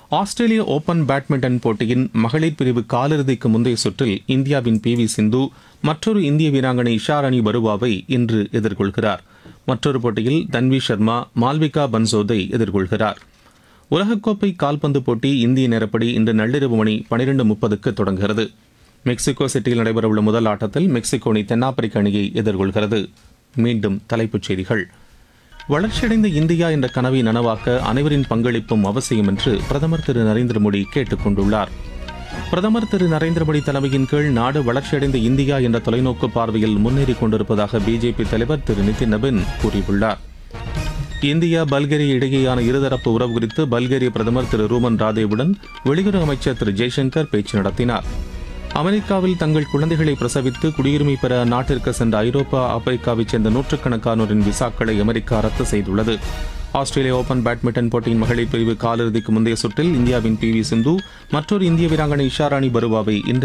ஆஸ்திரேலிய open badminton போட்டியின் மகளிர் பிரிவு காலிறுதிக்கு முந்தைய சுற்றில் இந்தியாவின் பி வி சிந்து மற்றொரு இந்திய வீராங்கனை இஷாராணி பருவாவை இன்று எதிர்கொள்கிறார் மற்றொரு போட்டியில் தன்வி சர்மா மால்விகா பன்சோதை எதிர்கொள்கிறார் உலகக்கோப்பை கால்பந்து போட்டி இந்திய நேரப்படி இன்று நள்ளிரவு மணி பனிரெண்டு முப்பதுக்கு தொடங்குகிறது மெக்சிகோ சிட்டியில் நடைபெறவுள்ள முதல் ஆட்டத்தில் மெக்சிகோ அணி தென்னாப்பிரிக்க அணியை எதிர்கொள்கிறது மீண்டும் தலைப்புச் செய்திகள் வளர்ச்சியடைந்த இந்தியா என்ற கனவை நனவாக்க அனைவரின் பங்களிப்பும் அவசியம் என்று பிரதமர் திரு நரேந்திர மோடி கேட்டுக் கொண்டுள்ளார் பிரதமர் திரு நரேந்திர மோடி தலைமையின் கீழ் நாடு வளர்ச்சியடைந்த இந்தியா என்ற தொலைநோக்கு பார்வையில் முன்னேறிக் கொண்டிருப்பதாக பிஜேபி தலைவர் திரு நிதின் நபின் கூறியுள்ளார் இந்தியா பல்கேரியா இடையேயான இருதரப்பு உறவு குறித்து பல்கேரிய பிரதமர் திரு ரூமன் ராதேவுடன் வெளியுறவு அமைச்சர் திரு ஜெய்சங்கர் பேச்சு நடத்தினார் அமெரிக்காவில் தங்கள் குழந்தைகளை பிரசவித்து குடியுரிமை பெற அந்நாட்டிற்கு சென்ற ஐரோப்பா ஆப்பிரிக்காவைச் சேர்ந்த நூற்றுக்கணக்கானோரின் விசாக்களை அமெரிக்கா ரத்து செய்துள்ளது ஆஸ்திரேலிய ஓபன் பேட்மிண்டன் போட்டியின் மகளிர் பிரிவு காலிறுதிக்கு முந்தைய சுற்றில் இந்தியாவின் பி வி சிந்து மற்றொரு இந்திய வீராங்கனை இஷாராணி பருவாவை இன்று